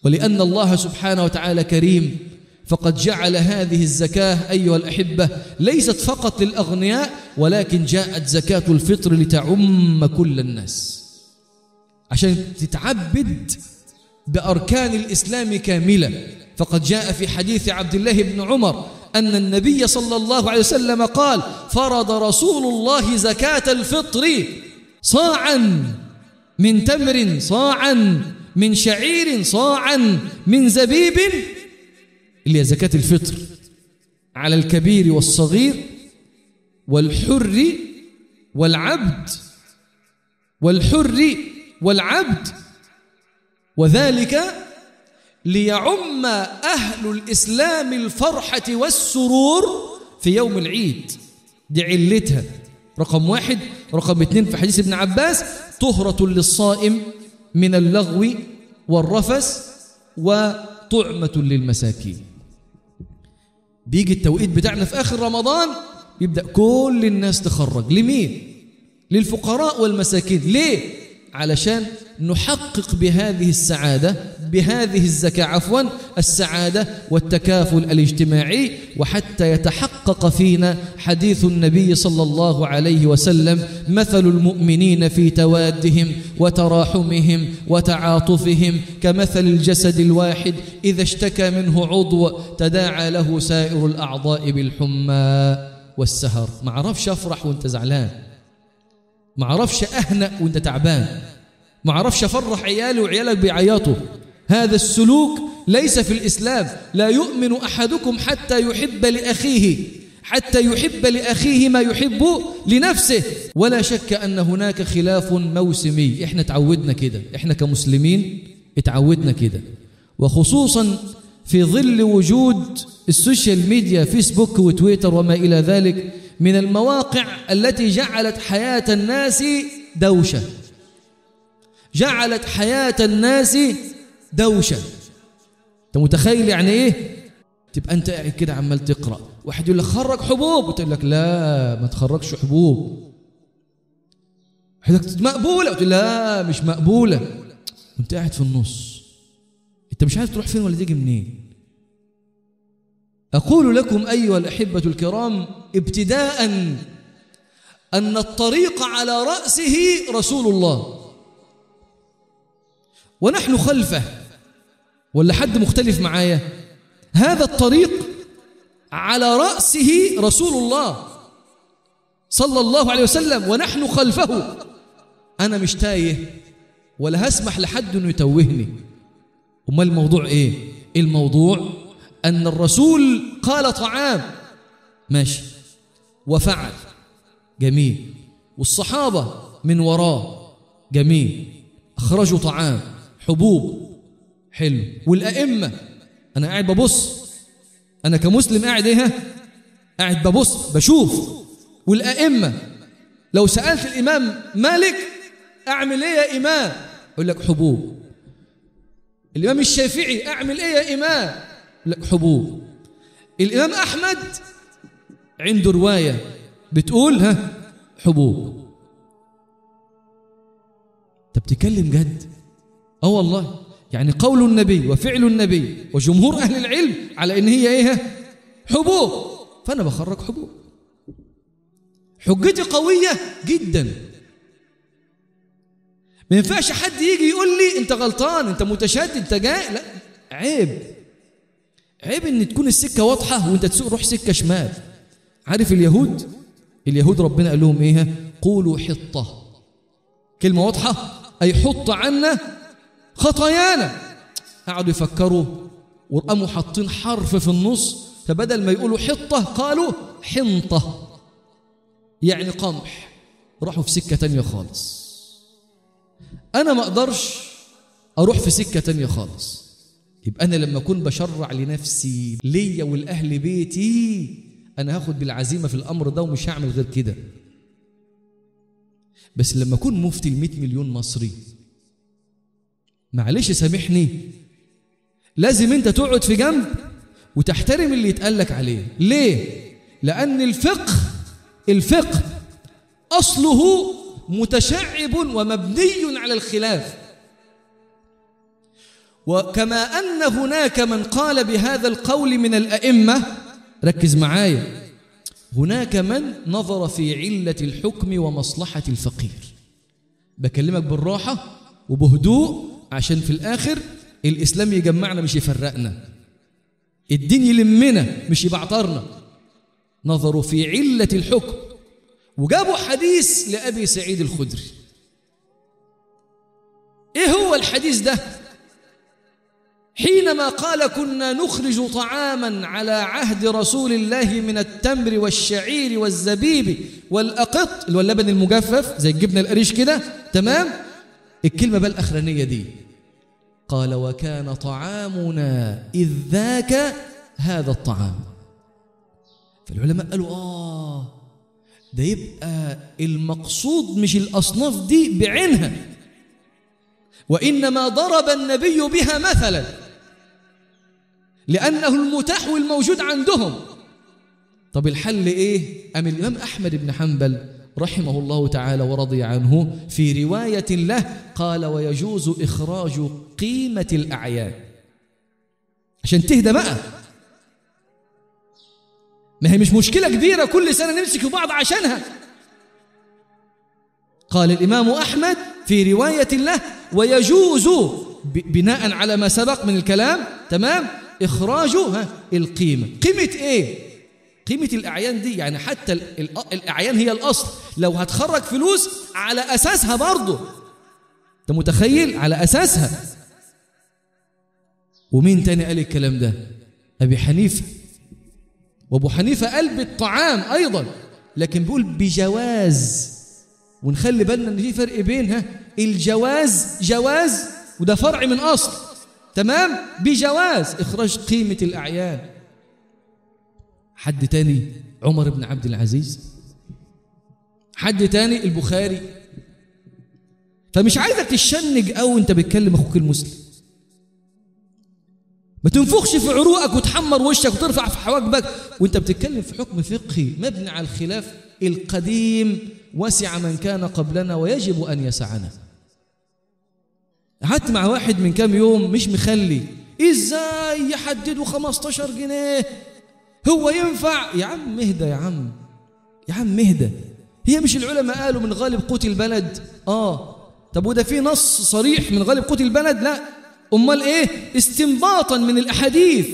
ولأن الله سبحانه وتعالى كريم فقد جعل هذه الزكاة أيها الأحبة ليست فقط للأغنياء ولكن جاءت زكاة الفطر لتعم كل الناس عشان تتعبد بأركان الإسلام كاملة فقد جاء في حديث عبد الله بن عمر أن النبي صلى الله عليه وسلم قال فرض رسول الله زكاة الفطر صاعا من تمر صاعا من شعير صاعا من زبيب اللي هي زكاة الفطر على الكبير والصغير والحر والعبد والحر والعبد وذلك ليعم أهل الإسلام الفرحة والسرور في يوم العيد دي علتها رقم واحد رقم اثنين في حديث ابن عباس طهرة للصائم من اللغو والرفس وطعمة للمساكين بيجي التوقيت بتاعنا في آخر رمضان يبدأ كل الناس تخرج لمين؟ للفقراء والمساكين ليه؟ علشان نحقق بهذه السعادة بهذه الزكاة عفوا السعادة والتكافل الاجتماعي وحتى يتحقق فينا حديث النبي صلى الله عليه وسلم مثل المؤمنين في توادهم وتراحمهم وتعاطفهم كمثل الجسد الواحد إذا اشتكى منه عضو تداعى له سائر الأعضاء بالحمى والسهر ما عرفش أفرح وانت زعلان ما عرفش أهنأ وانت تعبان ما عرفش أفرح عيالي وعيالك بيعيطوا هذا السلوك ليس في الإسلام لا يؤمن أحدكم حتى يحب لأخيه حتى يحب لأخيه ما يحب لنفسه ولا شك أن هناك خلاف موسمي إحنا تعودنا كده إحنا كمسلمين اتعودنا كده وخصوصا في ظل وجود السوشيال ميديا فيسبوك وتويتر وما إلى ذلك من المواقع التي جعلت حياة الناس دوشة جعلت حياة الناس دوشة أنت متخيل يعني إيه؟ تبقى أنت قاعد كده عمال تقرأ واحد يقول لك خرج حبوب وتقول لك لا ما تخرجش حبوب واحد يقول لك مقبولة وتقول لا مش مقبولة وأنت قاعد في النص أنت مش عارف تروح فين ولا تيجي منين أقول لكم أيها الأحبة الكرام ابتداء أن الطريق على رأسه رسول الله ونحن خلفه ولا حد مختلف معايا هذا الطريق على رأسه رسول الله صلى الله عليه وسلم ونحن خلفه أنا مش تايه ولا هسمح لحد أنه يتوهني أما الموضوع إيه الموضوع أن الرسول قال طعام ماشي وفعل جميل والصحابة من وراه جميل أخرجوا طعام حبوب حلو والأئمة أنا قاعد ببص أنا كمسلم قاعد إيه قاعد ببص بشوف والأئمة لو سألت الإمام مالك أعمل إيه يا إمام يقول لك حبوب الإمام الشافعي أعمل إيه يا إمام يقول لك حبوب الإمام أحمد عنده رواية بتقول ها حبوب طب تتكلم جد اه والله يعني قول النبي وفعل النبي وجمهور أهل العلم على إن هي إيه حبوب فأنا بخرج حبوب حجتي قوية جدا ما ينفعش حد يجي يقول لي أنت غلطان أنت متشدد أنت جاي لا عيب عيب ان تكون السكة واضحة وانت تسوق روح سكة شمال عارف اليهود اليهود ربنا قال لهم ايه قولوا حطة كلمة واضحة اي حط عنا خطايانا قعدوا يفكروا وقاموا حاطين حرف في النص فبدل ما يقولوا حطة قالوا حنطة يعني قمح راحوا في سكة تانية خالص أنا ما أقدرش أروح في سكة تانية خالص يبقى أنا لما أكون بشرع لنفسي ليا والأهل بيتي أنا هاخد بالعزيمة في الأمر ده ومش هعمل غير كده بس لما أكون مفتي المئة مليون مصري معلش سامحني لازم أنت تقعد في جنب وتحترم اللي يتقال لك عليه ليه؟ لأن الفقه الفقه أصله متشعب ومبني على الخلاف وكما أن هناك من قال بهذا القول من الأئمة ركز معايا هناك من نظر في علة الحكم ومصلحة الفقير بكلمك بالراحة وبهدوء عشان في الآخر الإسلام يجمعنا مش يفرقنا الدين يلمنا مش يبعطرنا نظروا في علة الحكم وجابوا حديث لأبي سعيد الخدري إيه هو الحديث ده حينما قال كنا نخرج طعاما على عهد رسول الله من التمر والشعير والزبيب والأقط اللي هو اللبن المجفف زي الجبنة القريش كده تمام الكلمة بقى الأخرانية دي قال وكان طعامنا إذ ذاك هذا الطعام فالعلماء قالوا آه ده يبقى المقصود مش الأصناف دي بعينها وإنما ضرب النبي بها مثلا لأنه المتاح والموجود عندهم طب الحل إيه؟ أم الإمام أحمد بن حنبل رحمه الله تعالى ورضي عنه في رواية له قال ويجوز إخراج قيمة الأعيان عشان تهدى بقى ما هي مش مشكلة كبيرة كل سنة نمسك في بعض عشانها قال الإمام أحمد في رواية له ويجوز بناء على ما سبق من الكلام تمام إخراج ها القيمة قيمة إيه قيمة الأعيان دي يعني حتى الأعيان هي الأصل لو هتخرج فلوس على أساسها برضه أنت متخيل على أساسها ومين تاني قال الكلام ده أبي حنيفة وأبو حنيفة قال بالطعام أيضا لكن بيقول بجواز ونخلي بالنا ان في فرق بينها الجواز جواز وده فرع من اصل تمام بجواز اخراج قيمه الاعيان حد تاني عمر بن عبد العزيز حد تاني البخاري فمش عايزك تشنج قوي انت بتكلم اخوك المسلم ما تنفخش في عروقك وتحمر وشك وترفع في حواجبك وانت بتتكلم في حكم فقهي مبني على الخلاف القديم وسع من كان قبلنا ويجب أن يسعنا قعدت مع واحد من كام يوم مش مخلي ازاي يحددوا 15 جنيه هو ينفع يا عم اهدى يا عم يا عم اهدى هي مش العلماء قالوا من غالب قوت البلد اه طب وده في نص صريح من غالب قوت البلد لا امال ايه استنباطا من الاحاديث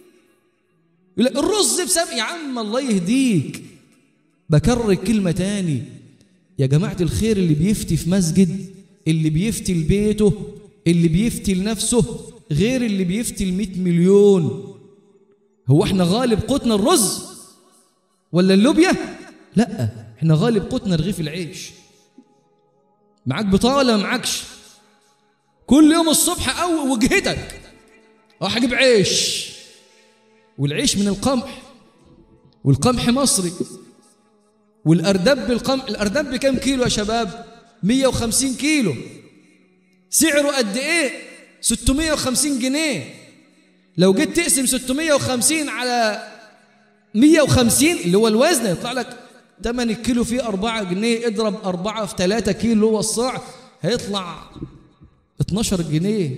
الرز بسبب يا عم الله يهديك بكرر الكلمة تاني يا جماعة الخير اللي بيفتي في مسجد اللي بيفتي لبيته اللي بيفتي لنفسه غير اللي بيفتي المئة مليون هو احنا غالب قوتنا الرز ولا اللوبيا لا احنا غالب قوتنا رغيف العيش معاك بطاقة ولا معاكش كل يوم الصبح أو وجهتك راح أجيب عيش والعيش من القمح والقمح مصري والأردب بالقمح الأردب بكم كيلو يا شباب 150 كيلو سعره قد إيه 650 جنيه لو جيت تقسم 650 على 150 اللي هو الوزن يطلع لك 8 كيلو فيه 4 جنيه اضرب 4 في 3 كيلو هو الصاع هيطلع 12 جنيه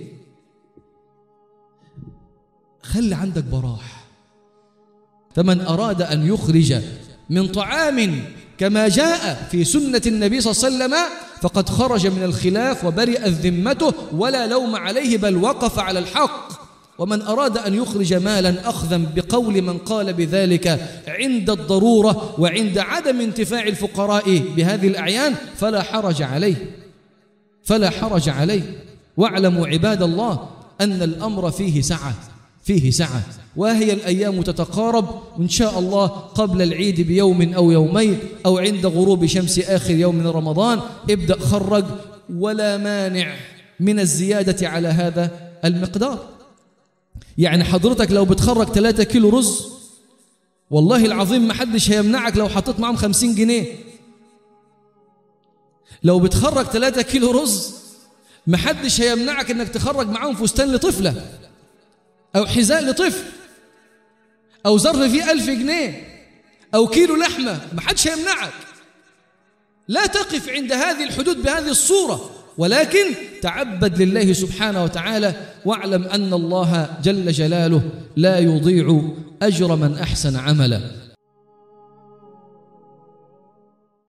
خلي عندك براح فمن أراد أن يخرج من طعام كما جاء في سنة النبي صلى الله عليه وسلم فقد خرج من الخلاف وبرئت ذمته ولا لوم عليه بل وقف على الحق ومن أراد أن يخرج مالا أخذا بقول من قال بذلك عند الضرورة وعند عدم انتفاع الفقراء بهذه الأعيان فلا حرج عليه فلا حرج عليه واعلموا عباد الله أن الأمر فيه سعة فيه سعة وهي الأيام تتقارب وإن شاء الله قبل العيد بيوم أو يومين أو عند غروب شمس آخر يوم من رمضان ابدأ خرج ولا مانع من الزيادة على هذا المقدار يعني حضرتك لو بتخرج 3 كيلو رز والله العظيم ما حدش هيمنعك لو حطيت معهم 50 جنيه لو بتخرج 3 كيلو رز ما حدش هيمنعك انك تخرج معاهم فستان لطفله او حذاء لطفل او ظرف فيه ألف جنيه او كيلو لحمه ما حدش هيمنعك لا تقف عند هذه الحدود بهذه الصوره ولكن تعبد لله سبحانه وتعالى واعلم أن الله جل جلاله لا يضيع أجر من أحسن عملا